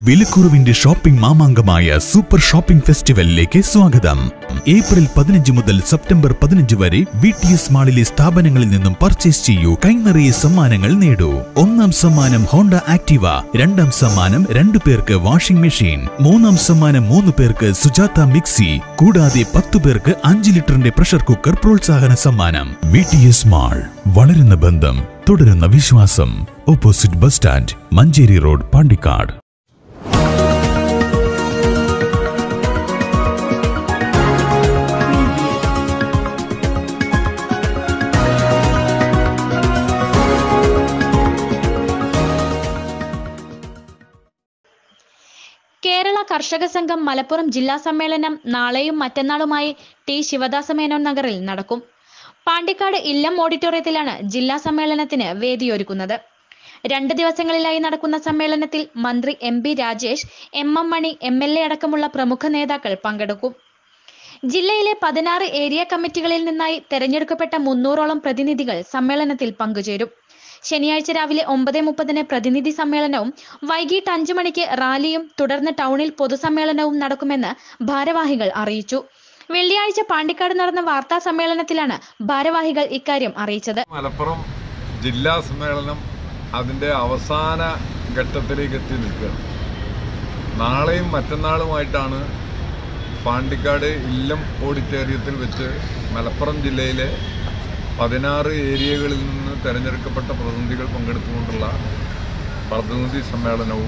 വിലക്കുറവിന്റെ shopping മാമാങ്കമായ super shopping ഫെസ്റ്റിവലിലേക്ക് സ്വാഗതം ഏപ്രിൽ പതിനഞ്ച് മുതൽ സെപ്റ്റംബർ പതിനഞ്ച് വരെ വി ടി എസ് മാളിലെ സ്ഥാപനങ്ങളിൽ നിന്നും പർച്ചേസ് ചെയ്യൂ കൈനിറയെ സമ്മാനങ്ങൾ നേടൂ ഒന്നാം സമ്മാനം ഹോണ്ട ആക്ടിവ രണ്ടാം സമ്മാനം രണ്ടു പേർക്ക് വാഷിംഗ് മെഷീൻ മൂന്നാം സമ്മാനം മൂന്ന് പേർക്ക് സുജാത മിക്സി കൂടാതെ പത്തു പേർക്ക് അഞ്ച് ലിറ്ററിന്റെ പ്രഷർ കുക്കർ പ്രോത്സാഹന സമ്മാനം വി ടി എസ് മാൾ വളരുന്ന ബന്ധം തുടരുന്ന വിശ്വാസം opposite bus stand Manjeri road Pandikkad Kerala Karshaka Sangham Malappuram ജില്ലാ സമ്മേളനം നാളെയും മറ്റന്നാളുമായി ടി ശിവദാസ മേനോൻ നഗറിൽ നടക്കും പാണ്ടിക്കാട് ഇല്ലം ഓഡിറ്റോറിയത്തിലാണ് ജില്ലാ സമ്മേളനത്തിന് വേദിയൊരുക്കുന്നത് രണ്ട് ദിവസങ്ങളിലായി നടക്കുന്ന സമ്മേളനത്തിൽ മന്ത്രി M B Rajesh M M Mani M L A അടക്കമുള്ള പ്രമുഖ നേതാക്കൾ പങ്കെടുക്കും ജില്ലയിലെ പതിനാറ് ഏരിയ കമ്മിറ്റികളിൽ നിന്നായി തെരഞ്ഞെടുക്കപ്പെട്ട മുന്നൂറോളം പ്രതിനിധികൾ സമ്മേളനത്തിൽ പങ്കുചേരും ശനിയാഴ്ച രാവിലെ ഒമ്പത് മുപ്പതിന് പ്രതിനിധി സമ്മേളനവും വൈകിട്ട് അഞ്ചു മണിക്ക് റാലിയും തുടർന്ന് ടൗണിൽ പൊതുസമ്മേളനവും നടക്കുമെന്ന് ഭാരവാഹികൾ അറിയിച്ചു വെള്ളിയാഴ്ച പാണ്ടിക്കാട് നടന്ന വാർത്താ സമ്മേളനത്തിലാണ് ഭാരവാഹികൾ ഇക്കാര്യം അറിയിച്ചത് മലപ്പുറം ജില്ലാ സമ്മേളനം അതിൻ്റെ അവസാന ഘട്ടത്തിലേക്ക് എത്തി നിൽക്കുകയാണ് നാളെയും മറ്റന്നാളുമായിട്ടാണ് പാണ്ടിക്കാട് ഇല്ലം ഓഡിറ്റോറിയത്തിൽ വെച്ച് മലപ്പുറം ജില്ലയിലെ പതിനാറ് ഏരിയകളിൽ നിന്ന് തിരഞ്ഞെടുക്കപ്പെട്ട പ്രതിനിധികൾ പങ്കെടുത്തുകൊണ്ടുള്ള പ്രതിനിധി സമ്മേളനവും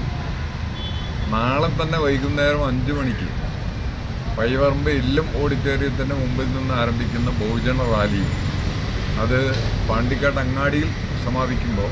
നാളെ തന്നെ വൈകുന്നേരം അഞ്ച് മണിക്ക് പയ്യവറമ്പ് ഇല്ലം ഓഡിറ്റോറിയത്തിൻ്റെ മുമ്പിൽ നിന്ന് ആരംഭിക്കുന്ന ബഹുജന റാലിയും അത് പാണ്ടിക്കാട് അങ്ങാടിയിൽ സമാപിക്കുമ്പോൾ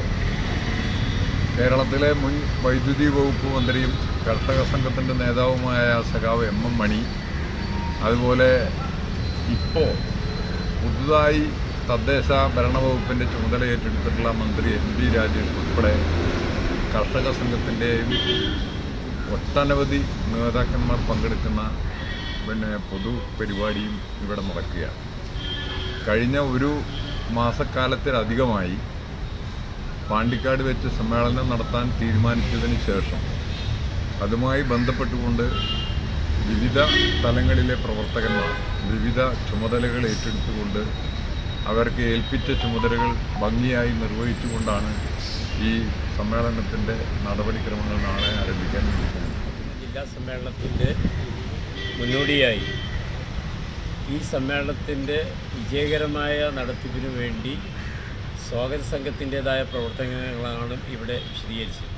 കേരളത്തിലെ മുൻ വൈദ്യുതി വകുപ്പ് മന്ത്രിയും കർഷക സംഘത്തിൻ്റെ നേതാവുമായ സഖാവ് എം എം മണി അതുപോലെ ഇപ്പോൾ പുതുതായി തദ്ദേശ ഭരണ വകുപ്പിൻ്റെ ചുമതല ഏറ്റെടുത്തിട്ടുള്ള മന്ത്രി എം പി രാജേഷ് ഉൾപ്പെടെ കർഷക സംഘത്തിൻ്റെയും ഒട്ടനവധി നേതാക്കന്മാർ പങ്കെടുക്കുന്ന പിന്നെ പൊതു പരിപാടിയും ഇവിടെ നടക്കുകയാണ് കഴിഞ്ഞ ഒരു മാസക്കാലത്തിലധികമായി പാണ്ടിക്കാട് വെച്ച് സമ്മേളനം നടത്താൻ തീരുമാനിച്ചതിന് ശേഷം അതുമായി ബന്ധപ്പെട്ടുകൊണ്ട് വിവിധ തലങ്ങളിലെ പ്രവർത്തകന്മാർ വിവിധ ചുമതലകൾ ഏറ്റെടുത്തുകൊണ്ട് അവർക്ക് ഏൽപ്പിച്ച ചുമതലകൾ ഭംഗിയായി നിർവഹിച്ചുകൊണ്ടാണ് ഈ സമ്മേളനത്തിൻ്റെ നടപടിക്രമങ്ങൾ നാളെ ആരംഭിക്കാൻ വേണ്ടി പോകുന്നത് ജില്ലാ സമ്മേളനത്തിൻ്റെ മുന്നോടിയായി ഈ സമ്മേളനത്തിൻ്റെ വിജയകരമായ നടത്തിപ്പിനു വേണ്ടി സ്വാഗത സംഘത്തിൻ്റെതായ പ്രവർത്തനങ്ങളാണ് ഇവിടെ വിശദീകരിച്ചത്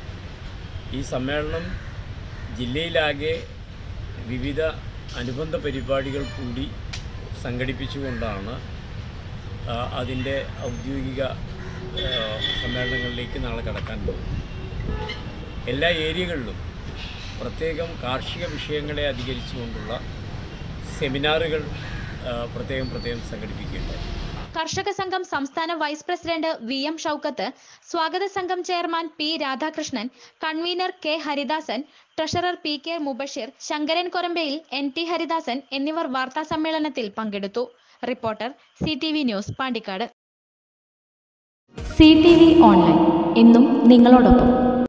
ഈ സമ്മേളനം ജില്ലയിലാകെ വിവിധ അനുബന്ധ പരിപാടികൾ കൂടി സംഘടിപ്പിച്ചുകൊണ്ടാണ് ആ, അതിൻ്റെ ഔദ്യോഗിക ആ, സമ്മേളനങ്ങളിലേക്ക് നാളെ കടക്കാൻ പോകുന്നത് എല്ലാ ഏരിയകളിലും പ്രത്യേകം കാർഷിക വിഷയങ്ങളെ അധികരിച്ചുകൊണ്ടുള്ള സെമിനാറുകൾ ആ, പ്രത്യേകം പ്രത്യേകം സംഘടിപ്പിക്കുകയുണ്ടായി കർഷക സംഘം സംസ്ഥാന vice president V M Shoukath സ്വാഗത സംഘം chairman P Radhakrishnan convener K Haridasan treasurer P K Mubashir Sankaran Korambayil N T Haridasan എന്നിവർ വാർത്താ സമ്മേളനത്തിൽ പങ്കെടുത്തു reporter C T V news Pandikkad C T V online എന്നും നിങ്ങളോടൊപ്പം